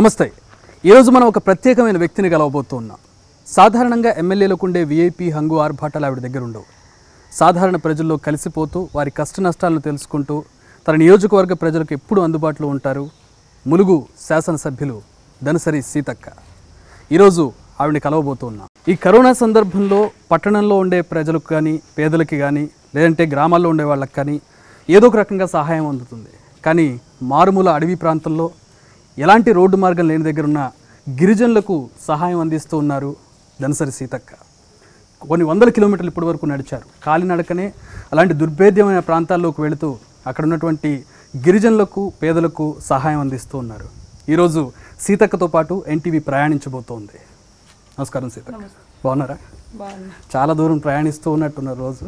నమస్తే ఈరోజు మనం ఒక ప్రత్యేకమైన వ్యక్తిని కలవబోతున్నాం సాధారణంగా ఎమ్మెల్యేలకు ఉండే విఐపి హంగు ఆర్భాటాలు ఆవిడ దగ్గర ఉండవు సాధారణ ప్రజల్లో కలిసిపోతూ వారి కష్ట నష్టాలను తెలుసుకుంటూ తన నియోజకవర్గ ప్రజలకు ఎప్పుడూ అందుబాటులో ఉంటారు ములుగు శాసనసభ్యులు దనసరి సీతక్క ఈరోజు ఆవిడని కలవబోతున్నాం ఈ కరోనా సందర్భంలో పట్టణంలో ఉండే ప్రజలకు కానీ పేదలకి కానీ లేదంటే గ్రామాల్లో ఉండే వాళ్ళకి కానీ ఏదో ఒక రకంగా సహాయం అందుతుంది కానీ మారుమూల అడవి ప్రాంతంలో ఎలాంటి రోడ్డు మార్గం లేని దగ్గర ఉన్న గిరిజనులకు సహాయం అందిస్తూ ఉన్నారు దనసరి సీతక్క కొన్ని వందల కిలోమీటర్లు ఇప్పటి వరకు నడిచారు కాలినడకనే అలాంటి దుర్భేద్యమైన ప్రాంతాల్లోకి వెళుతూ అక్కడ ఉన్నటువంటి గిరిజనులకు పేదలకు సహాయం అందిస్తూ ఉన్నారు ఈరోజు సీతక్కతో పాటు ఎన్టీవీ ప్రయాణించబోతోంది నమస్కారం సీతక్క బాగున్నారా బాగుంది చాలా దూరం ప్రయాణిస్తూ ఉన్నట్టున్నారు రోజు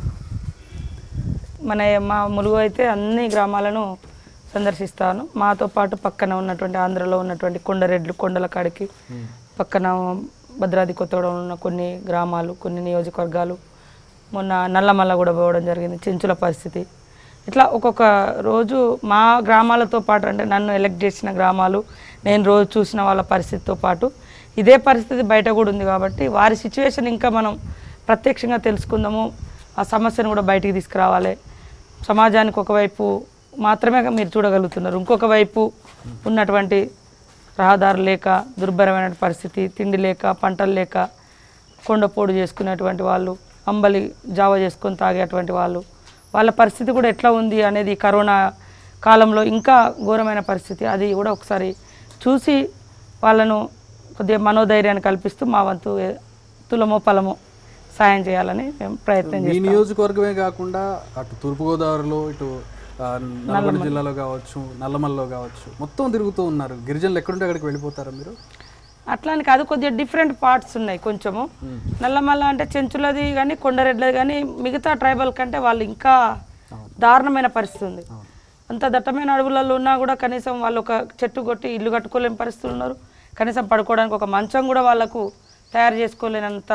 మన మా ములుగు అయితే అన్ని గ్రామాలను సందర్శిస్తాను మాతో పాటు పక్కన ఉన్నటువంటి ఆంధ్రలో ఉన్నటువంటి కొండరెడ్లు కొండల కాడికి పక్కన భద్రాద్రి కొత్తగూడెం ఉన్న కొన్ని గ్రామాలు కొన్ని నియోజకవర్గాలు మొన్న నల్లమల్ల కూడా పోవడం జరిగింది చెంచుల పరిస్థితి ఇట్లా ఒక్కొక్క రోజు మా గ్రామాలతో పాటు అంటే నన్ను ఎలక్ట్ చేసిన గ్రామాలు నేను రోజు చూసిన వాళ్ళ పరిస్థితితో పాటు ఇదే పరిస్థితి బయట కూడా ఉంది కాబట్టి వారి సిచ్యువేషన్ ఇంకా మనం ప్రత్యక్షంగా తెలుసుకుందాము ఆ సమస్యను కూడా బయటికి తీసుకురావాలి సమాజానికి ఒకవైపు మాత్రమే మీరు చూడగలుగుతున్నారు ఇంకొక వైపు ఉన్నటువంటి రహదారులు లేక దుర్భరమైన పరిస్థితి తిండి లేక పంటలు లేక కొండపోడు చేసుకునేటువంటి వాళ్ళు అంబలి జావ చేసుకొని తాగేటువంటి వాళ్ళు వాళ్ళ పరిస్థితి కూడా ఎట్లా ఉంది అనేది ఈ కరోనా కాలంలో ఇంకా ఘోరమైన పరిస్థితి అది కూడా ఒకసారి చూసి వాళ్ళను కొద్దిగా మనోధైర్యాన్ని కల్పిస్తూ మా వంతు ఏ- తులమో పలమో సాయం చేయాలని మేము ప్రయత్నం మీ చేస్తాం నియోజకవర్గమే కాకుండా అటు తూర్పుగోదావరిలో ఇటు ఆ, నల్గొండ జిల్లాలో కావచ్చు నల్లమల్లో కావచ్చు మొత్తం తిరుగుతూ ఉన్నారు గిరిజనులు ఎక్కడుంటే అక్కడికి వెళ్ళిపోతారా మీరు అట్లాని కాదు కొద్దిగా డిఫరెంట్ పార్ట్స్ ఉన్నాయి కొంచెము నల్లమల్ల అంటే చెంచులది కానీ కొండరెడ్లది కానీ మిగతా ట్రైబల్ కంటే వాళ్ళు ఇంకా దారుణమైన పరిస్థితి ఉంది అంత దట్టమైన అడవులలో ఉన్నా కూడా కనీసం వాళ్ళు ఒక చెట్టు కొట్టి ఇల్లు కట్టుకోలేని పరిస్థితులు ఉన్నారు కనీసం పడుకోవడానికి ఒక మంచం కూడా వాళ్ళకు తయారు చేసుకోలేనంత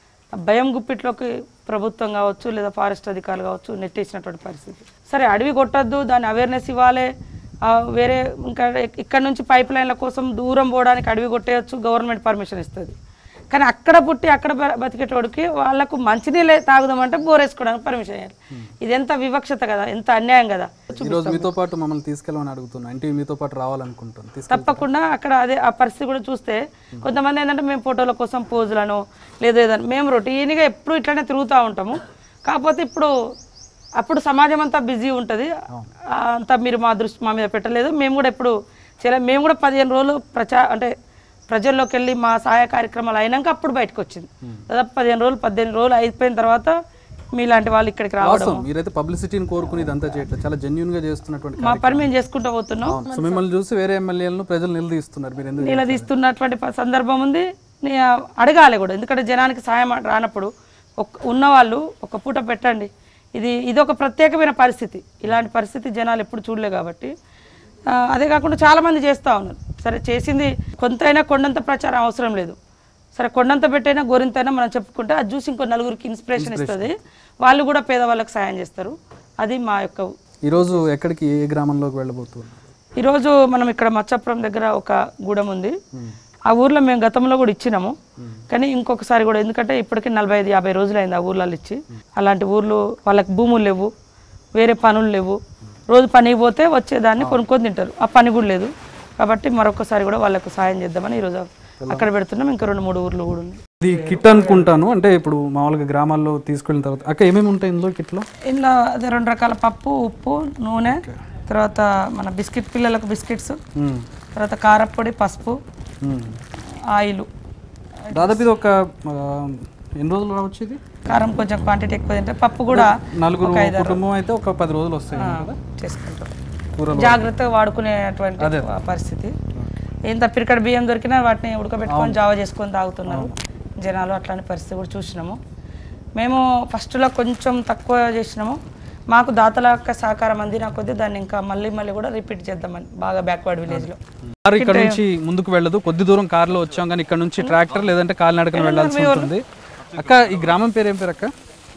భయం గుప్పిట్లోకి ప్రభుత్వం కావచ్చు లేదా ఫారెస్ట్ అధికారులు కావచ్చు నెట్టేసినటువంటి పరిస్థితి సరే అడవి కొట్టద్దు దాని అవేర్నెస్ ఇవ్వాలి ఆ, వేరే ఇంకా ఇక్కడ నుంచి పైప్ లైన్ల కోసం దూరం పోవడానికి అడవి కొట్టేయచ్చు గవర్నమెంట్ పర్మిషన్ ఇస్తుంది కానీ అక్కడ పుట్టి అక్కడ బ- బతికేటోడికి వాళ్ళకు మంచినీళ్ళే తాగుదామంటే బోర్ వేసుకోవడానికి పర్మిషన్ ఇవ్వాలి ఇది ఎంత వివక్షత కదా ఎంత అన్యాయం కదా ఈరోజు మీతో పాటు మమ్మల్ని తీసుకెళ్ళమని అడుగుతున్నా అంటే మీతో పాటు రావాలనుకుంటాను తీసుకెళ్ తప్పకుండా అక్కడ అదే ఆ పరిస్థితి కూడా చూస్తే కొంతమంది ఏంటంటే మేము ఫోటోల కోసం పోజులను లేదా ఏదైనా మేము రొటీన్గా ఎప్పుడు ఇట్లానే తిరుగుతూ ఉంటాము కాకపోతే ఇప్పుడు అప్పుడు సమాజం అంతా బిజీ ఉంటుంది అంతా మీరు మా దృష్టి మా మీద పెట్టలేదు మేము కూడా ఇప్పుడు చేయలేదు మేము కూడా పదిహేను రోజులు ప్రచా అంటే ప్రజల్లోకి వెళ్ళి మా సహాయ కార్యక్రమాలు అయినాక అప్పుడు బయటకు వచ్చింది దాదాపు పదిహేను రోజులు పద్దెనిమిది రోజులు అయిపోయిన తర్వాత మీలాంటి వాళ్ళు ఇక్కడికి రావడం వాస్తవం మీరైతే పబ్లిసిటీని కోరుకుని ఇదంతా చేయట్లేదు చాలా జెన్యున్ గా చేస్తున్నటువంటి మా పని మేము చేసుకుంటూ పోతున్నాం అవును. సో మిమ్మల్ని చూసి వేరే ఎమ్మెల్యేలను ప్రజలు నిలదీస్తున్నారు మీరు ఎందుకు నిలదీస్తున్నటువంటి ప- సందర్భం ఉంది నే- అడగాలి కూడా ఎందుకంటే జనానికి సాయం రానప్పుడు ఒక ఉన్నవాళ్ళు ఒక పూట పెట్టండి ఇది ఇది ఒక ప్రత్యేకమైన పరిస్థితి ఇలాంటి పరిస్థితి జనాలు ఎప్పుడు చూడలే కాబట్టి ఆ, అదే కాకుండా చాలామంది చేస్తూ ఉన్నారు సరే చేసింది కొంతైనా కొండంత ప్రచారం అవసరం లేదు సరే కొండంత పెట్టైనా గోరింతైనా మనం చెప్పుకుంటే అది చూసి ఇంకో నలుగురికి ఇన్స్పిరేషన్ ఇస్తుంది వాళ్ళు కూడా పేదవాళ్ళకి సాయం చేస్తారు అది మా యొక్క ఈరోజు ఎక్కడికి ఏ గ్రామంలోకి వెళ్ళబోతున్నారు ఈరోజు మనం ఇక్కడ మచ్చాపురం దగ్గర ఒక గూడెం ఉంది ఆ ఊర్లో మేము గతంలో కూడా ఇచ్చినాము కానీ ఇంకొకసారి కూడా ఎందుకంటే ఇప్పటికి నలభై ఐదు యాభై రోజులు అయింది ఆ ఊర్లలో ఇచ్చి అలాంటి ఊర్లు వాళ్ళకి భూములు లేవు వేరే పనులు లేవు రోజు పనికి పోతే వచ్చేదాన్ని కొనుక్కొని తింటారు ఆ పని కూడా లేదు కాబట్టి మరొకసారి కూడా వాళ్ళకు సాయం చేద్దామని ఈరోజు అక్కడ పెడుతున్నాం ఇంకా రెండు మూడు ఊర్లు కూడా ఉన్నాయి ఇది కిట్ అనుకుంటాను అంటే ఇప్పుడు మామూలుగా గ్రామాల్లో తీసుకెళ్ళిన తర్వాత అక్క ఏమేమి ఉంటాయి ఇందులో కిట్లో ఇందులో అదే రెండు రకాల పప్పు ఉప్పు నూనె తర్వాత మన బిస్కెట్ పిల్లలకు బిస్కెట్స్ మ్మ్. తర్వాత కారప్పొడి పసుపు మ్మ్. ఆయిల్ దాదాపు ఇది ఒక ఆ, ఎన్ని రోజులు రావచ్చు ఇది కారం కొంచెం క్వాంటిటీ ఎక్కువ తింటే పప్పు కూడా నలుగురు కుటుంబం అయితే ఒక పది రోజులు వస్తాయి కదా చేసుకుంటాం కూరలు జాగ్రత్తగా వాడుకునేటువంటి పరిస్థితి ఎంత పిరికడ బియ్యం దొరికినా వాటిని ఉడకబెట్టుకొని జావ చేసుకొని తాగుతున్నారు జనాలు అట్లాంటి పరిస్థితి కూడా చూసినాము మేము ఫస్ట్లో కొంచెం తక్కువ చేసినాము మాకు దాతల యొక్క సహకారం అందిన కొద్దీ దాన్ని ఇంకా మళ్ళీ మళ్ళీ కూడా రిపీట్ చేద్దామని బాగా బ్యాక్వర్డ్ విలేజ్లో కారు ఇక్కడ నుంచి ముందుకు వెళ్ళదు కొద్ది దూరం కారులో వచ్చాం కానీ ఇక్కడ నుంచి ట్రాక్టర్ లేదంటే కాలినడకన వెళ్ళాల్సి ఉంటుంది అక్క ఈ గ్రామం పేరు ఏం పేరు అక్క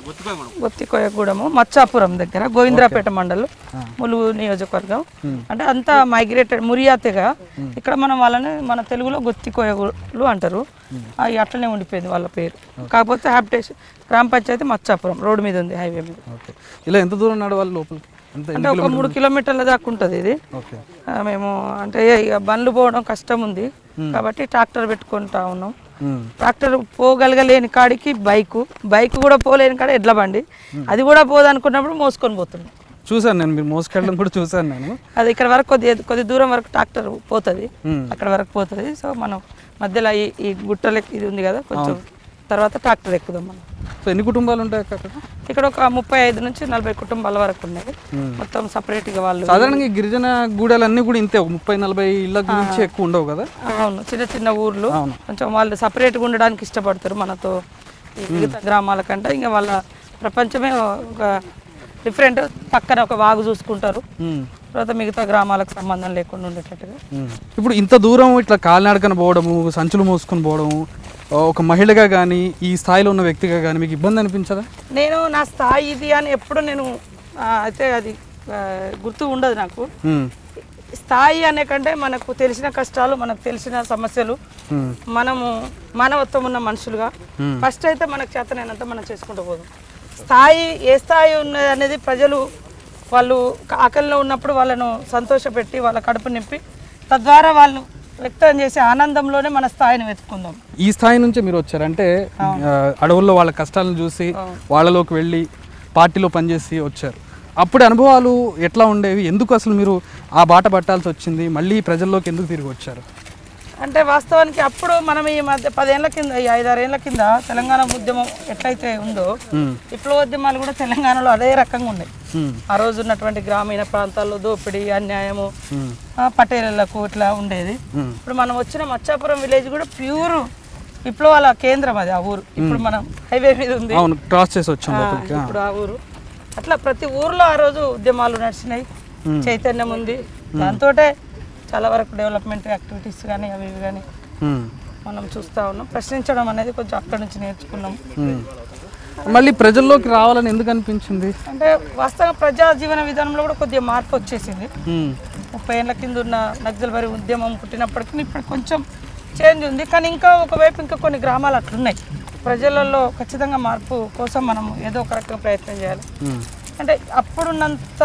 గొత్తికోయగూడెము మచ్చాపురం దగ్గర గోవింద్రాపేట మండలం ములుగు నియోజకవర్గం అంటే అంతా మైగ్రేటెడ్ మురియాతెగా ఇక్కడ మనం వాళ్ళని మన తెలుగులో గొత్తికోయగులు అంటారు అవి అట్లనే ఉండిపోయింది వాళ్ళ పేరు కాకపోతే హ్యాబిటేషన్ గ్రామ పంచాయతీ మచ్చాపురం రోడ్డు మీద ఉంది హైవే మీద ఓకే ఇలా ఎంత దూరం నడవాలి లోపలికి ఎంత అంటే ఒక మూడు కిలోమీటర్ల దాకా ఉంటుంది ఇది ఓకే ఆ, మేము అంటే ఇక బండ్లు పోవడం కష్టం ఉంది కాబట్టి ట్రాక్టర్ పెట్టుకుంటా ఉన్నాం ఉమ్. ట్రాక్టర్ పోగలగలేని కాడికి బైకు బైక్ కూడా పోలేని కాడ ఎడ్ల బండి అది కూడా పోదనుకున్నప్పుడు మోసుకొని పోతున్నాం చూశాను నేను మీరు మోసుకెళ్ళడం కూడా చూశాను నేను అది ఇక్కడ వరకు కొద్ది కొద్ది దూరం వరకు ట్రాక్టర్ పోతుంది ఉమ్. అక్కడ వరకు పోతుంది సో మనం మధ్యలో ఈ ఈ గుట్టలెక్కి ఇది ఉంది కదా కొంచెం తర్వాత ట్రాక్టర్ ఎక్కుదాం మనం సో ఎన్ని కుటుంబాలు ఉంటాయి అక్క అక్కడ ఇక్కడ ఒక ముప్పై ఐదు నుంచి నలభై కుటుంబాల వరకు ఉన్నాయి మొత్తం సపరేట్గా వాళ్ళు సాధారణంగా ఈ గిరిజన గూడాలన్నీ కూడా ఇంతే ఒక ముప్పై నలభై ఇళ్ళ గురించి ఎక్కువ ఉండవు కదా అవును చిన్న చిన్న ఊర్లు అవును. కొంచెం వాళ్ళు సపరేట్గా ఉండడానికి ఇష్టపడతారు మనతో ఈ మిగతా గ్రామాల కంటే ఇంకా వాళ్ళ ప్రపంచమే ఒక డిఫరెంట్ పక్కన ఒక వాగు చూసుకుంటారు ఉమ్. తర్వాత మిగతా గ్రామాలకు సంబంధం లేకుండా ఉండేటట్టుగా ఉమ్. ఇప్పుడు ఇంత దూరం ఇట్లా కాలినడకన పోవడము సంచులు మోసుకొని పోవడము ఒక మహిళగా కానీ ఈ స్థాయిలో ఉన్న వ్యక్తిగా కానీ మీకు ఇబ్బంది అనిపించదా నేను నా స్థాయి ఇది అని ఎప్పుడు నేను ఆ, అయితే అది ఆ, గుర్తు ఉండదు నాకు ఉమ్. స్థాయి అనే కంటే మనకు తెలిసిన కష్టాలు మనకు తెలిసిన సమస్యలు ఉమ్. మనము మానవత్వం ఉన్న మనుషులుగా Hmm. ఫస్ట్ అయితే మనకు చేతనైనంత మనం చేసుకుంటూ పోదాం స్థాయి ఏ స్థాయి ఉన్నది అనేది ప్రజలు వాళ్ళు ఆకలిలో ఉన్నప్పుడు వాళ్ళను సంతోషపెట్టి వాళ్ళ కడుపు నింపి తద్వారా వాళ్ళు వ్యక్తం చేసే ఆనందంలోనే మన స్థాయిని వెతుకుందాం ఈ స్థాయి నుంచే మీరు వచ్చారు అంటే ఆ, అడవుల్లో వాళ్ళ కష్టాలను చూసి వాళ్ళలోకి వెళ్ళి పార్టీలో పనిచేసి వచ్చారు అప్పుడు అనుభవాలు ఎట్లా ఉండేవి ఎందుకు అసలు మీరు ఆ బాట పట్టాల్సి వచ్చింది మళ్ళీ ప్రజల్లోకి ఎందుకు తిరిగి వచ్చారు అంటే వాస్తవానికి అప్పుడు మనం ఈ మధ్య పదేళ్ల కింద ఈ ఐదారేళ్ల కింద తెలంగాణ ఉద్యమం ఎట్లయితే ఉందో ఉమ్. విప్లవోద్యమాలు కూడా తెలంగాణలో అదే రకంగా ఉన్నాయి ఉమ్. ఆ రోజు ఉన్నటువంటి గ్రామీణ ప్రాంతాల్లో దోపిడీ అన్యాయము ఉమ్. ఆ, పటేళ్లకు ఇట్లా ఉండేది ఉమ్. ఇప్పుడు మనం వచ్చిన మచ్చాపురం విలేజ్ కూడా ప్యూర్ విప్లవాల కేంద్రం అది ఆ ఊరు ఇప్పుడు మనం హైవే మీద ఉంది అవును క్రాస్ చేసి వచ్చాం ఆ, లోపలికి ఆ. ఇప్పుడు ఆ ఊరు అట్లా ప్రతి ఊర్లో ఆ రోజు ఉద్యమాలు నడిచినాయి చైతన్యం ఉంది దాంతో చాలా వరకు డెవలప్మెంట్ యాక్టివిటీస్ కానీ అవి ఇవి కానీ ఉమ్. మనం చూస్తూ ఉన్నాం ప్రశ్నించడం అనేది కొంచెం అక్కడి నుంచి నేర్చుకున్నాం ఉమ్. మళ్ళీ ప్రజల్లోకి రావాలని ఎందుకు అనిపించింది అంటే వాస్తవంగా ప్రజా జీవన విధానంలో కూడా కొద్దిగా మార్పు వచ్చేసింది ఉమ్. ముప్పై ఏళ్ళ కింద ఉన్న నక్సల్బరీ ఉద్యమం పుట్టినప్పటికీ ఇప్పుడు కొంచెం చేంజ్ ఉంది కానీ ఇంకా ఒకవైపు ఇంకా కొన్ని గ్రామాలు అట్లున్నాయి ప్రజలలో ఖచ్చితంగా మార్పు కోసం మనం ఏదో ఒక రకంగా ప్రయత్నం చేయాలి ఉమ్. అంటే అప్పుడున్నంత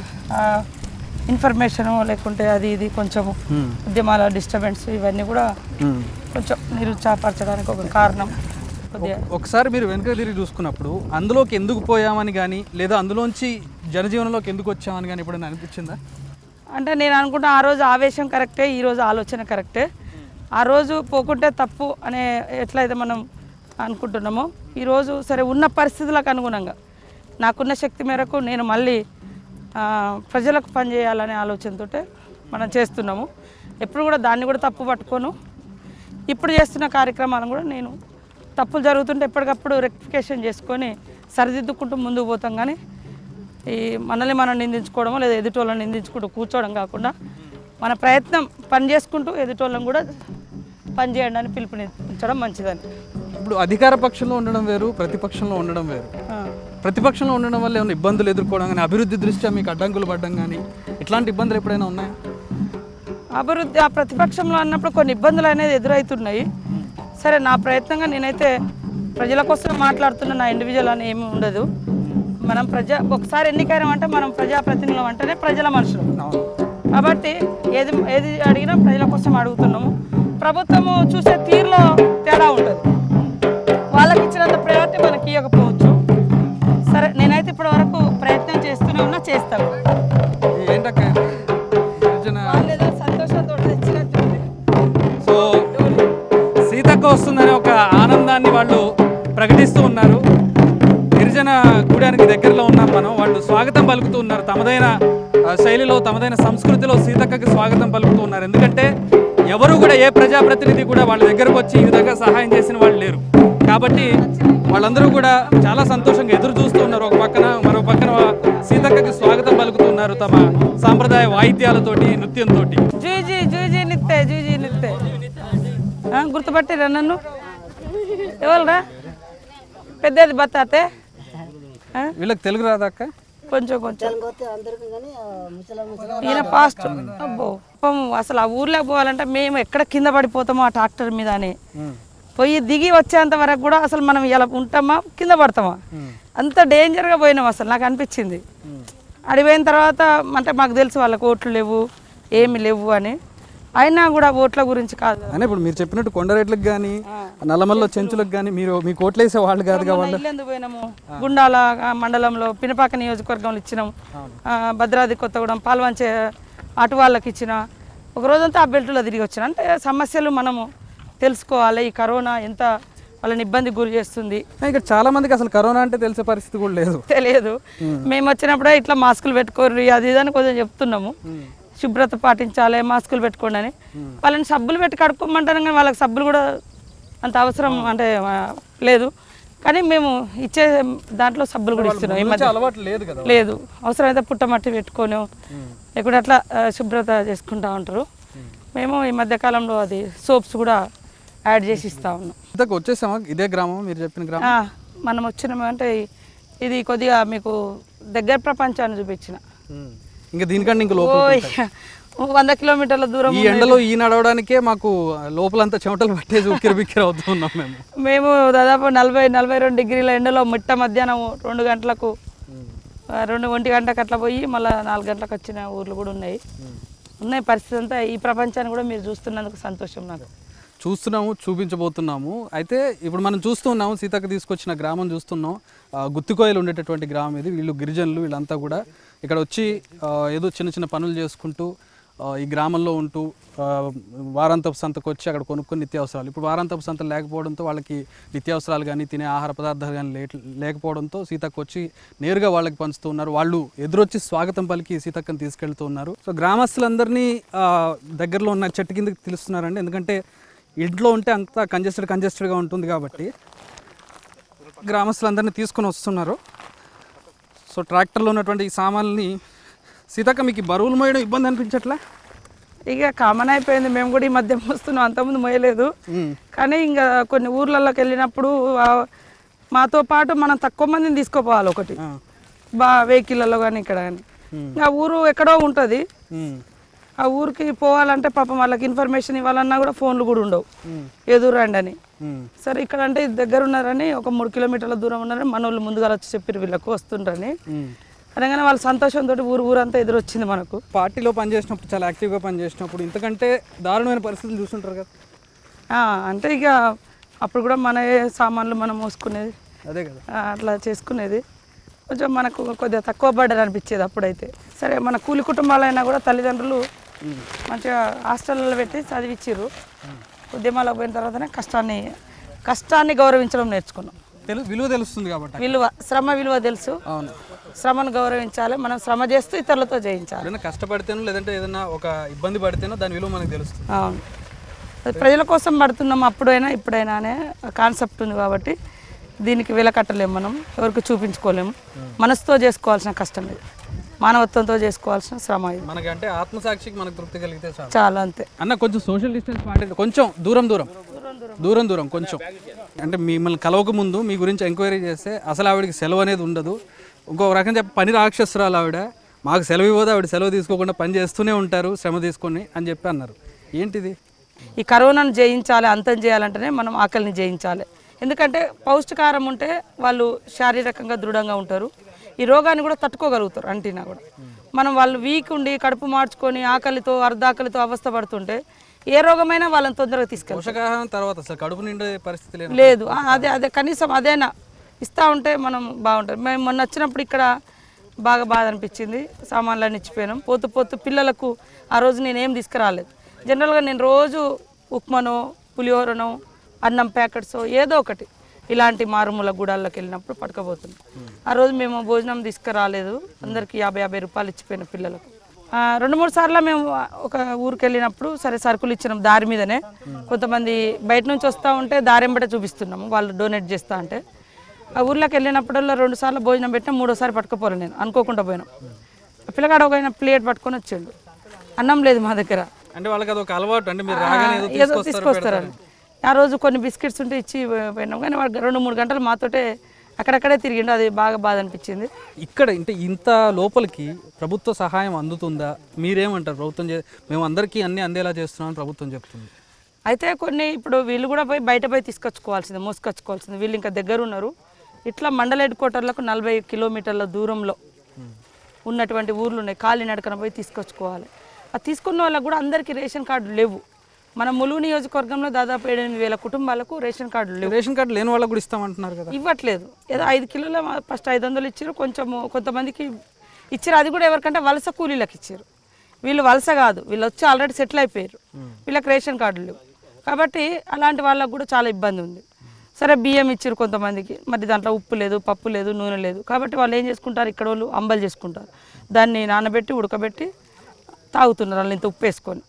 ఇన్ఫర్మేషను లేకుంటే అది ఇది కొంచెం ఉమ్. ఉద్యమాల డిస్టర్బెన్స్ ఇవన్నీ కూడా ఉమ్. కొంచెం నిరుత్సాహపరచడానికి ఒక కారణం కొద్దిగా ఒకసారి మీరు వెనక తిరిగి చూసుకున్నప్పుడు అందులోకి ఎందుకు పోయామని కానీ లేదా అందులోంచి జనజీవనంలోకి ఎందుకు వచ్చామని కానీ ఎప్పుడైనా అనిపించిందా అంటే నేను అనుకుంటా ఆ రోజు ఆవేశం కరెక్టే ఈ రోజు ఆలోచన కరెక్టే ఆ రోజు పోకుంటే తప్పు అనే ఎట్లయితే మనం అనుకుంటున్నామో ఈరోజు సరే ఉన్న పరిస్థితులకు అనుగుణంగా నాకున్న శక్తి మేరకు నేను మళ్ళీ ఆ, ప్రజలకు పనిచేయాలనే ఆలోచనతో మనం చేస్తున్నాము ఎప్పుడు కూడా దాన్ని కూడా తప్పు పట్టుకోను ఇప్పుడు చేస్తున్న కార్యక్రమాలను కూడా నేను తప్పులు జరుగుతుంటే ఎప్పటికప్పుడు రెక్టిఫికేషన్ చేసుకొని సరిదిద్దుకుంటూ ముందుకు పోతాం కానీ ఈ మనల్ని మనం నిందించుకోవడమో లేదా ఎదుటోళ్ళని నిందించుకుంటూ కూర్చోవడం కాకుండా మన ప్రయత్నం పని చేసుకుంటూ ఎదుటోళ్ళని కూడా పని చేయండి అని పిలుపునిచ్చడం మంచిదని ఇప్పుడు అధికార పక్షంలో ఉండడం వేరు ప్రతిపక్షంలో ఉండడం వేరు ఆ. ప్రతిపక్షంలో ఉండడం వల్ల ఏమైనా ఇబ్బందులు ఎదుర్కోవడం కానీ అభివృద్ధి దృష్ట్యా మీకు అడ్డంకులు పడడం కానీ ఇట్లాంటి ఇబ్బందులు ఎప్పుడైనా ఉన్నాయా అభివృద్ధి ఆ ప్రతిపక్షంలో అన్నప్పుడు కొన్ని ఇబ్బందులు అనేది ఎదురవుతున్నాయి సరే నా ప్రయత్నంగా నేనైతే ప్రజల కోసం మాట్లాడుతున్న నా ఇండివిజువల్ అని ఏమీ ఉండదు మనం ప్రజా ఒకసారి ఎన్నికైనామంటే మనం ప్రజాప్రతినిధులం అంటేనే ప్రజల మనుషులు అవును కాబట్టి ఏది ఏది అడిగినా ప్రజల కోసం అడుగుతున్నాము ప్రభుత్వము చూసే తీరులో తేడా ఉంటుంది వాళ్ళకి ఇచ్చినంత ప్రయారిటీ మనకి ఇవ్వకపోవచ్చు సరే నేనైతే ఇప్పటి వరకు ప్రయత్నం చేస్తూనే ఉన్నా చేస్తాను ఏంటక్క ఇది? గిరిజన వాళ్ళు ఏదో సంతోషంతో తెచ్చినట్టుంది సో సీతక్క వస్తుందనే ఒక ఆనందాన్ని వాళ్ళు ప్రకటిస్తూ ఉన్నారు గిరిజన గూడానికి దగ్గరలో ఉన్నాం మనం వాళ్ళు స్వాగతం పలుకుతూ ఉన్నారు తమదైన ఆ, శైలిలో తమదైన సంస్కృతిలో సీతక్కకి స్వాగతం పలుకుతూ ఉన్నారు ఎందుకంటే ఎవరు కూడా ఏ ప్రజాప్రతినిధి కూడా వాళ్ళ దగ్గరకు వచ్చి ఈ విధంగా సహాయం చేసిన వాళ్ళు లేరు కాబట్టి వాళ్ళందరూ కూడా చాలా సంతోషంగా ఎదురు చూస్తూ ఉన్నారు ఒక పక్కన మరో పక్కన సీతక్కకి స్వాగతం పలుకుతూ ఉన్నారు తమ సాంప్రదాయ వాయిద్యాలతోటి నృత్యంతో జూజీ జూజీ నిత్తే జూజీ నిత్తే ఆ, గుర్తుపట్టిరా నన్ను ఎవరురా పెద్దది బత్తాతే ఆ? వీళ్ళకి తెలుగు రాదా అక్క కొంచెం కొంచెం తెలంగాణ అందరికీ కానీ ఆ ముసలి ముసలి ఈయన ఫాస్ట్ అబ్బో పాపం అసలు ఆ ఊర్లోకి పోవాలంటే మేము ఎక్కడ కింద పడిపోతామో ఆ ట్రాక్టర్ మీద అని పోయి దిగి వచ్చేంత వరకు కూడా అసలు మనం ఇలా ఉంటామా కింద పడతామా అంత డేంజర్గా పోయినాం అసలు నాకు అనిపించింది అడిపోయిన తర్వాత అంటే మాకు తెలుసు వాళ్ళకి ఓట్లు లేవు ఏమి లేవు అని అయినా కూడా ఓట్ల గురించి కాదు అని ఇప్పుడు మీరు చెప్పినట్టు కొండరేట్లకు కానీ నల్లమల్లో చెంచులకు కానీ మీరు మీ కోట్లేసే వాళ్ళు కాదుగా మొన్న ఇల్లు ఎందుకు పోయినాము గుండాల ఆ, మండలంలో పినపాక నియోజకవర్గంలో ఇచ్చినాం ఆ, భద్రాద్రి కొత్తగూడెం పాల్వంచే అటు వాళ్ళకి ఇచ్చిన ఒక రోజంతా ఆ బెల్ట్లో తిరిగి వచ్చిన అంటే సమస్యలు మనము తెలుసుకోవాలి ఈ కరోనా ఎంత వాళ్ళని ఇబ్బంది గురి చేస్తుంది ఇక్కడ చాలా మందికి అసలు కరోనా అంటే తెలిసే పరిస్థితి కూడా లేదు తెలియదు మేము వచ్చినప్పుడే ఇట్లా మాస్కులు పెట్టుకోర్రి అది ఇది అని కొంచెం చెప్తున్నాము శుభ్రత పాటించాలి మాస్కులు పెట్టుకోండి అని వాళ్ళని సబ్బులు పెట్టి కడుక్కోమంటారు కానీ వాళ్ళకి సబ్బులు కూడా అంత అవసరం అంటే ఆ, లేదు కానీ మేము ఇచ్చే దాంట్లో సబ్బులు కూడా ఇస్తున్నాం ఈ మధ్య అలవాటు లేదు కదా లేదు అవసరమైతే పుట్టమట్టి పెట్టుకొని లేకుంటే అట్లా ఆ, శుభ్రత చేసుకుంటా ఉంటారు మేము ఈ మధ్య కాలంలో అది సోప్స్ కూడా యాడ్ చేసి ఇస్తా ఉన్నాం ఇంతకు వచ్చేసామా ఇదే గ్రామం మీరు చెప్పిన గ్రామం ఆ, మనం వచ్చినాము అంటే ఇది కొద్దిగా మీకు దగ్గర ప్రపంచాన్ని చూపించిన ఇంకా దీనికంటే ఇంకా ఓ లోపల వంద కిలోమీటర్ల దూరం ఈ ఎండలో ఈ నడవడానికే మాకు లోపలంతా చెమటలు పట్టేసి ఉక్కిరి బిక్కిరి అవుతూ ఉన్నాం మేము మేము దాదాపు నలభై నలభై రెండు డిగ్రీల ఎండలో మిట్ట మధ్యాహ్నం రెండు గంటలకు ఆ, రెండు ఒంటి గంటకు అట్లా పోయి మళ్ళీ నాలుగు గంటలకు వచ్చిన ఊర్లు కూడా ఉన్నాయి ఉన్నాయి పరిస్థితి అంతా ఈ ప్రపంచాన్ని కూడా మీరు చూస్తున్నందుకు సంతోషం నాకు చూస్తున్నాము చూపించబోతున్నాము అయితే ఇప్పుడు మనం చూస్తూ ఉన్నాము సీతక్క తీసుకొచ్చిన గ్రామం చూస్తున్నాం ఆ, గుత్తికోయలు ఉండేటటువంటి గ్రామం ఇది వీళ్ళు గిరిజనులు వీళ్ళంతా కూడా ఇక్కడ వచ్చి ఆ, ఏదో చిన్న చిన్న పనులు చేసుకుంటూ ఆ, ఈ గ్రామంలో ఉంటూ ఆ, వారాంతపు సంతకు వచ్చి అక్కడ కొనుక్కొని నిత్యావసరాలు ఇప్పుడు వారాంతపు సంత లేకపోవడంతో వాళ్ళకి నిత్యావసరాలు కానీ తినే ఆహార పదార్థాలు కానీ లేట- లేకపోవడంతో సీతక్క వచ్చి నేరుగా వాళ్ళకి పంచుతూ ఉన్నారు వాళ్ళు ఎదురొచ్చి స్వాగతం పలికి సీతక్కని తీసుకెళ్తూ ఉన్నారు సో గ్రామస్తులందరినీ ఆ, దగ్గరలో ఉన్న చెట్టు కిందకి పిలుస్తున్నారండి ఎందుకంటే ఇంట్లో ఉంటే అంతా కంజెస్టెడ్ కంజెస్టెడ్గా ఉంటుంది కాబట్టి గ్రామస్తులందరినీ తీసుకొని వస్తున్నారు సో ట్రాక్టర్లో ఉన్నటువంటి ఈ సామాన్లని సీతక్క మీకు ఈ బరువులు మోయడం ఇబ్బంది అనిపించట్లే ఇక కామన్ అయిపోయింది మేము కూడా ఈ మధ్య మోస్తున్నాం అంతకుముందు మోయలేదు కానీ ఇంకా కొన్ని ఊర్లలోకి వెళ్ళినప్పుడు ఆ, మాతో పాటు మనం తక్కువ మందిని తీసుకోపోవాలి ఒకటి బా వెహికల్లలో కానీ ఇక్కడ కానీ ఆ ఊరు ఎక్కడో ఉంటుంది ఆ ఊరికి పోవాలంటే పాపం వాళ్ళకి ఇన్ఫర్మేషన్ ఇవ్వాలన్నా కూడా ఫోన్లు కూడా ఉండవు ఎదురండి అని సరే ఇక్కడ అంటే ఇది దగ్గర ఉన్నారని ఒక మూడు కిలోమీటర్ల దూరం ఉన్నారని మన వాళ్ళు ముందుగా వచ్చి చెప్పారు వీళ్ళకు వస్తుండ్రని అనగానే వాళ్ళ సంతోషంతో ఊరు ఊరంతా ఎదురొచ్చింది మనకు పార్టీలో పనిచేసినప్పుడు చాలా యాక్టివ్గా పనిచేసినప్పుడు ఇంతకంటే దారుణమైన పరిస్థితులు చూస్తుంటారు కదా ఆ, అంటే ఇక అప్పుడు కూడా మన సామాన్లు మనం మోసుకునేది అదే కదా ఆ, అట్లా చేసుకునేది కొంచెం మనకు కొద్దిగా తక్కువ పడ్డది అనిపించేది అప్పుడైతే సరే మన కూలి కుటుంబాలైనా కూడా తల్లిదండ్రులు మంచిగా హాస్టల్లో పెట్టి చదివించారు ఉద్యమాలకు పోయిన తర్వాతనే కష్టాన్ని కష్టాన్ని గౌరవించడం నేర్చుకున్నాం తెలు విలువ తెలుస్తుంది కాబట్టి విలువ శ్రమ విలువ తెలుసు అవును శ్రమను గౌరవించాలి మనం శ్రమ చేస్తూ ఇతరులతో జయించాలి ఏదైనా కష్టపడితేనో లేదంటే ఏదైనా ఒక ఇబ్బంది పడితేనో దాని విలువ మనకు తెలుస్తుంది అవును అది ప్రజల కోసం పడుతున్నాం అప్పుడైనా ఇప్పుడైనా అనే కాన్సెప్ట్ ఉంది కాబట్టి దీనికి వెల కట్టలేము మనం ఎవరికి చూపించుకోలేము మనసుతో చేసుకోవాల్సిన కష్టం ఇది మానవత్వంతో చేసుకోవాల్సిన శ్రమ ఇది మనకి అంటే ఆత్మసాక్షికి మనకు తృప్తి కలిగితే చాలు చాలా అంతే అన్న కొంచెం సోషల్ డిస్టెన్స్ పాటించండి కొంచెం దూరం దూరం దూరం దూరం కొంచెం అంటే మిమ్మల్ని కలవక ముందు మీ గురించి ఎంక్వైరీ చేస్తే అసలు ఆవిడకి సెలవు అనేది ఉండదు ఇంకో రకం చెప్పి పని రాక్షసురాలు ఆవిడ మాకు సెలవు ఇవ్వదు ఆవిడ సెలవు తీసుకోకుండా పని చేస్తూనే ఉంటారు శ్రమ తీసుకొని అని చెప్పి అన్నారు ఏంటిది ఈ కరోనాను జయించాలి అంతం చేయాలంటేనే మనం ఆకలిని జయించాలి ఎందుకంటే పౌష్టికాహారం ఉంటే వాళ్ళు శారీరకంగా దృఢంగా ఉంటారు ఈ రోగాన్ని కూడా తట్టుకోగలుగుతారు అంటినా కూడా మనం వాళ్ళు వీక్ ఉండి కడుపు మార్చుకొని ఆకలితో అర్ధాకలితో అవస్థ పడుతుంటే ఏ రోగమైనా వాళ్ళని తొందరగా తీసుకెళ్తారు పోషకాహారం తర్వాత అసలు కడుపు నిండే పరిస్థితి లేదు లేదు ఆ, అదే అదే కనీసం అదేనా ఇస్తా ఉంటే మనం బాగుంటుంది మేము మొన్న వచ్చినప్పుడు ఇక్కడ బాగా బాధ అనిపించింది సామాన్లన్నీ ఇచ్చిపోయినాం పోతూ పోతూ పిల్లలకు ఆ రోజు నేను ఏం తీసుకురాలేదు జనరల్గా నేను రోజు ఉప్మానో పులిహోరనో అన్నం ప్యాకెట్స్ ఏదో ఒకటి ఇలాంటి మారుమూల గుడాల్లోకి వెళ్ళినప్పుడు పట్టుకపోతున్నాం ఆ రోజు మేము భోజనం తీసుకురాలేదు అందరికి యాభై యాభై రూపాయలు ఇచ్చిపోయిన పిల్లలకు ఆ, రెండు మూడు సార్లు మేము ఒక ఊరికి వెళ్ళినప్పుడు సరే సరుకులు ఇచ్చినాం దారి మీదనే కొంతమంది బయట నుంచి వస్తూ ఉంటే దారి ఎంబటే చూపిస్తున్నాము వాళ్ళు డొనేట్ చేస్తా అంటే ఆ ఊర్లోకి వెళ్ళినప్పుడల్లా రెండు సార్లు భోజనం పెట్టినా మూడోసారి పట్టుకుపోలే నేను అనుకోకుండా పోయినాం ఆ పిల్లగాడు ఒక ప్లేట్ పట్టుకొని వచ్చిండు అన్నం లేదు మా దగ్గర అంటే వాళ్ళకి అదొక అలవాటు అంటే మీరు రాగానే ఏదో ఏదో తీసుకొస్తారు తీసుకొస్తారని ఆ రోజు కొన్ని బిస్కెట్స్ ఉంటే ఇచ్చి పోయినాం కానీ వాడు రెండు మూడు గంటలు మాతోటే అక్కడక్కడే తిరిగిండు అది బాగా బాధ అనిపించింది ఇక్కడ అంటే ఇంత లోపలికి ప్రభుత్వ సహాయం అందుతుందా మీరేమంటారు ప్రభుత్వం చే మేము అందరికీ అన్ని అందేలా చేస్తున్నామని ప్రభుత్వం చెప్తుంది అయితే కొన్ని ఇప్పుడు వీళ్ళు కూడా పోయి బయట పోయి తీసుకొచ్చుకోవాల్సింది మోసుకొచ్చుకోవాల్సింది వీళ్ళు ఇంకా దగ్గర ఉన్నారు ఇట్లా మండల హెడ్ క్వార్టర్లకు నలభై కిలోమీటర్ల దూరంలో ఉన్నటువంటి ఊర్లు ఉన్నాయి కాలినడకన పోయి తీసుకొచ్చుకోవాలి అది తీసుకున్న వాళ్ళకు కూడా అందరికీ రేషన్ కార్డులు లేవు మన ములుగు నియోజకవర్గంలో దాదాపు ఏడెనిమిది వేల కుటుంబాలకు రేషన్ కార్డులు లేవు రేషన్ కార్డు లేని వాళ్ళకు కూడా ఇస్తామంటున్నారు కదా ఇవ్వట్లేదు ఏదో ఐదు కిలోల ఫస్ట్ ఐదు వందలు ఇచ్చారు కొంచెం కొంతమందికి ఇచ్చారు అది కూడా ఎవరికంటే వలస కూలీలకు ఇచ్చారు వీళ్ళు వలస కాదు వీళ్ళు వచ్చి ఆల్రెడీ సెటిల్ అయిపోయారు వీళ్ళకి రేషన్ కార్డులు లేవు కాబట్టి అలాంటి వాళ్ళకు కూడా చాలా ఇబ్బంది ఉంది సరే బియ్యం ఇచ్చారు కొంతమందికి మరి దాంట్లో ఉప్పు లేదు పప్పు లేదు నూనె లేదు కాబట్టి వాళ్ళు ఏం చేసుకుంటారు ఇక్కడ వాళ్ళు అంబలు చేసుకుంటారు దాన్ని నానబెట్టి ఉడకబెట్టి తాగుతున్నారు వాళ్ళు ఇంత ఉప్పు వేసుకొని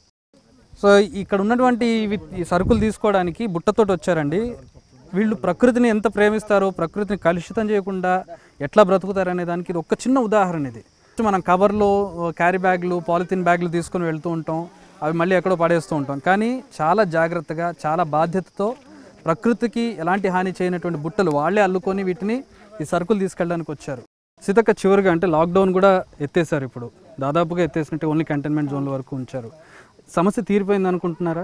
సో ఇక్కడ ఉన్నటువంటి ఇవి- ఈ సరుకులు తీసుకోవడానికి బుట్టతోటి వచ్చారండి వీళ్ళు ప్రకృతిని ఎంత ప్రేమిస్తారో ప్రకృతిని కలుషితం చేయకుండా ఎట్లా బ్రతుకుతారు అనే దానికి ఇది ఒక చిన్న ఉదాహరణ ఇది మనం కవర్లో క్యారీ బ్యాగ్లు పాలిథిన్ బ్యాగ్లు తీసుకొని వెళ్తూ ఉంటాం అవి మళ్ళీ ఎక్కడో పడేస్తూ ఉంటాం కానీ చాలా జాగ్రత్తగా చాలా బాధ్యతతో ప్రకృతికి ఎలాంటి హాని చేయనటువంటి బుట్టలు వాళ్ళే అల్లుకొని వీటిని ఈ సరుకులు తీసుకెళ్ళడానికి వచ్చారు సీతక్క చివరిగా అంటే లాక్డౌన్ కూడా ఎత్తేసారు ఇప్పుడు దాదాపుగా ఎత్తేసినట్టే ఓన్లీ కంటైన్మెంట్ జోన్ల వరకు ఉంచారు సమస్య తీరిపోయింది అనుకుంటున్నారా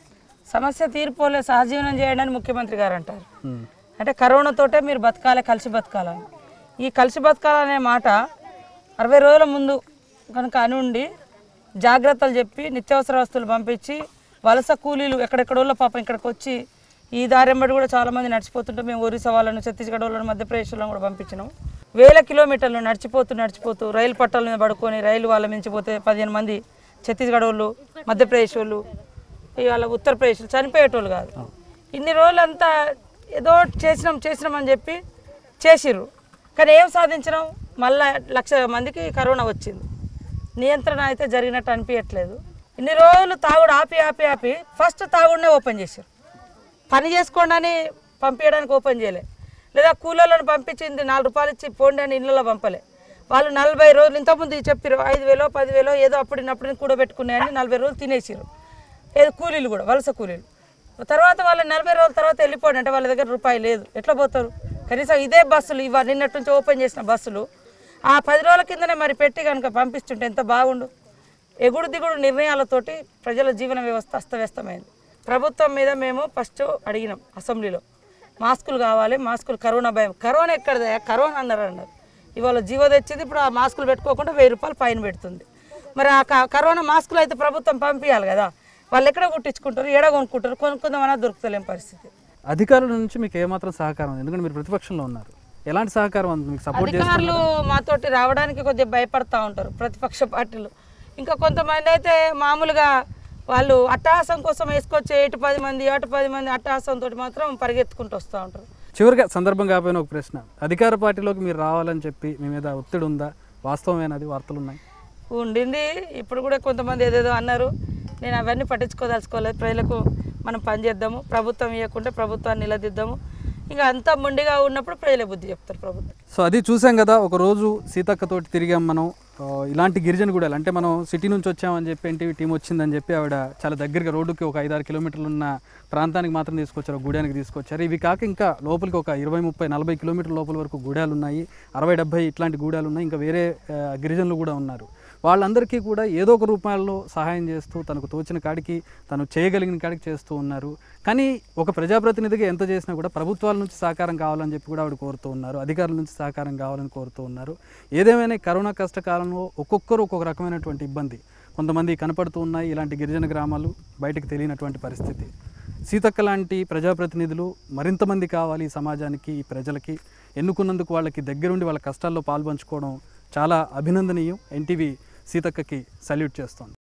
సమస్య తీరిపోలే సహజీవనం చేయడానికి ముఖ్యమంత్రి గారు అంటారు ఉమ్. అంటే కరోనాతోటే మీరు బతకాలి కలిసి బతకాలని ఈ కలిసి బతకాలనే మాట అరవై రోజుల ముందు కనుక అనుండి జాగ్రత్తలు చెప్పి నిత్యావసర వస్తువులు పంపించి వలస కూలీలు ఎక్కడెక్కడోళ్ళ పాపం ఇక్కడికి వచ్చి ఈ దారెంబడి కూడా చాలా మంది నడిచిపోతుంటే మేము ఒరిస్సా వాళ్ళను ఛత్తీస్గఢ్ వాళ్ళను మధ్యప్రదేశ్ వాళ్ళను కూడా పంపించినాం వేల కిలోమీటర్లు నడిచిపోతూ నడిచిపోతూ రైలు పట్టాల మీద పడుకొని రైలు వాళ్ళ మించిపోతే పదిహేను మంది ఛత్తీస్గఢ్ వాళ్ళు మధ్యప్రదేశ్ వాళ్ళు ఇవాళ ఉత్తరప్రదేశ్ చనిపోయేటోళ్ళు కాదు ఇన్ని రోజులంతా ఏదో చేసినాం చేసినాం అని చెప్పి చేసిర్రు కానీ ఏం సాధించినాం మళ్ళా లక్ష మందికి కరోనా వచ్చింది నియంత్రణ అయితే జరిగినట్టు అనిపించట్లేదు ఇన్ని రోజులు తాగుడు ఆపి ఆపి ఆపి ఫస్ట్ తాగుడునే ఓపెన్ చేశారు పని చేసుకోండి అని పంపించడానికి ఓపెన్ చేయలే లేదా కూలీలను పంపించింది నాలుగు రూపాయలు ఇచ్చి పోండి అని ఇళ్ళలో పంపలే వాళ్ళు నలభై రోజులు ఇంతకుముందు చెప్పారు ఐదు వేలో పదివేలో ఏదో అప్పుడినప్పుడు కూడబెట్టుకున్నాయని నలభై రోజులు తినేసారు ఏదో కూలీలు కూడా వలస కూలీలు తర్వాత వాళ్ళు నలభై రోజుల తర్వాత వెళ్ళిపోండి అంటే వాళ్ళ దగ్గర రూపాయి లేదు ఎట్లా పోతారు కనీసం ఇదే బస్సులు ఇవాళ నిన్నటి నుంచి ఓపెన్ చేసిన బస్సులు ఆ పది రోజుల కిందనే మరి పెట్టి కనుక పంపిస్తుంటే ఎంత బాగుండు ఎగుడు దిగుడు నిర్ణయాలతోటి ప్రజల జీవన వ్యవస్థ అస్తవ్యస్తమైంది ప్రభుత్వం మీద మేము ఫస్ట్ అడిగినాం అసెంబ్లీలో మాస్కులు కావాలి మాస్కులు కరోనా భయం కరోనా ఎక్కడదా కరోనా అన్నారు అన్నారు ఇవాళ జీవో తెచ్చింది ఇప్పుడు ఆ మాస్కులు పెట్టుకోకుండా వెయ్యి రూపాయలు ఫైన్ పెడుతుంది మరి ఆ క- కరోనా మాస్కులు అయితే ప్రభుత్వం పంపించాలి కదా వాళ్ళు ఎక్కడ కుట్టించుకుంటారు ఎడ కొనుక్కుంటారు కొనుక్కుందామన్నా దొరుకుతలేం పరిస్థితి అధికారుల నుంచి మీకు ఏమాత్రం సహకారం ఉంది? ఎందుకంటే మీరు ప్రతిపక్షంలో ఉన్నారు ఎలాంటి సహకారం ఉంది మీకు సపోర్ట్ అధికారులు మాతోటి రావడానికి కొద్దిగా భయపడతా ఉంటారు ప్రతిపక్ష పార్టీలు ఇంకా కొంతమంది అయితే మామూలుగా వాళ్ళు అట్టహాసం కోసం వేసుకొచ్చే ఇటు పది మంది అటు పది మంది అట్టహాసంతో మాత్రం పరిగెత్తుకుంటూ వస్తూ ఉంటారు చివరిగా సందర్భం కాకపోయిన ఒక ప్రశ్న అధికార పార్టీలోకి మీరు రావాలని చెప్పి మీ మీద ఒత్తిడి ఉందా వాస్తవమేనది వార్తలు ఉన్నాయి ఉండింది ఇప్పుడు కూడా కొంతమంది ఏదేదో అన్నారు నేను అవన్నీ పట్టించుకోదలుచుకోలేదు ప్రజలకు మనం పనిచేద్దాము ప్రభుత్వం ఇవ్వకుంటే ప్రభుత్వాన్ని నిలదీద్దాము ఇంకా అంతా మొండిగా ఉన్నప్పుడు ప్రజలే బుద్ధి చెప్తారు ప్రభుత్వం సో అది చూసాం కదా ఒక రోజు సీతక్కతోటి తిరిగాం మనం ఆ, ఇలాంటి గిరిజన గూడాలు అంటే మనం సిటీ నుంచి వచ్చామని చెప్పి ఎన్టీవీ టీం వచ్చిందని చెప్పి ఆవిడ చాలా దగ్గరగా రోడ్డుకి ఒక ఐదారు కిలోమీటర్లు ఉన్న ప్రాంతానికి మాత్రం తీసుకొచ్చారు ఒక గూడానికి తీసుకొచ్చారు ఇవి కాక ఇంకా లోపలికి ఒక ఇరవై ముప్పై నలభై కిలోమీటర్ల లోపల వరకు గూడాలు ఉన్నాయి అరవై డెబ్బై ఇట్లాంటి గూడాలు ఉన్నాయి ఇంకా వేరే ఆ, గిరిజనులు కూడా ఉన్నారు వాళ్ళందరికీ కూడా ఏదో ఒక రూపాయల్లో సహాయం చేస్తూ తనకు తోచిన కాడికి తను చేయగలిగిన కాడికి చేస్తూ ఉన్నారు కానీ ఒక ప్రజాప్రతినిధిగా ఎంత చేసినా కూడా ప్రభుత్వాల నుంచి సహకారం కావాలని చెప్పి కూడా ఆవిడ కోరుతూ ఉన్నారు అధికారుల నుంచి సహకారం కావాలని కోరుతూ ఉన్నారు ఏదేమైనా ఈ కరోనా కష్టకాలంలో ఒక్కొక్కరు ఒక్కొక్క రకమైనటువంటి ఇబ్బంది కొంతమంది కనపడుతూ ఉన్నాయి ఇలాంటి గిరిజన గ్రామాలు బయటకు తెలియనటువంటి పరిస్థితి సీతక్క లాంటి ప్రజాప్రతినిధులు మరింత మంది కావాలి ఈ సమాజానికి ఈ ప్రజలకి ఎన్నుకున్నందుకు వాళ్ళకి దగ్గరుండి వాళ్ళ కష్టాల్లో పాల్పంచుకోవడం చాలా అభినందనీయం ఎన్టీవీ సీతక్కకి సల్యూట్ చేస్తోంది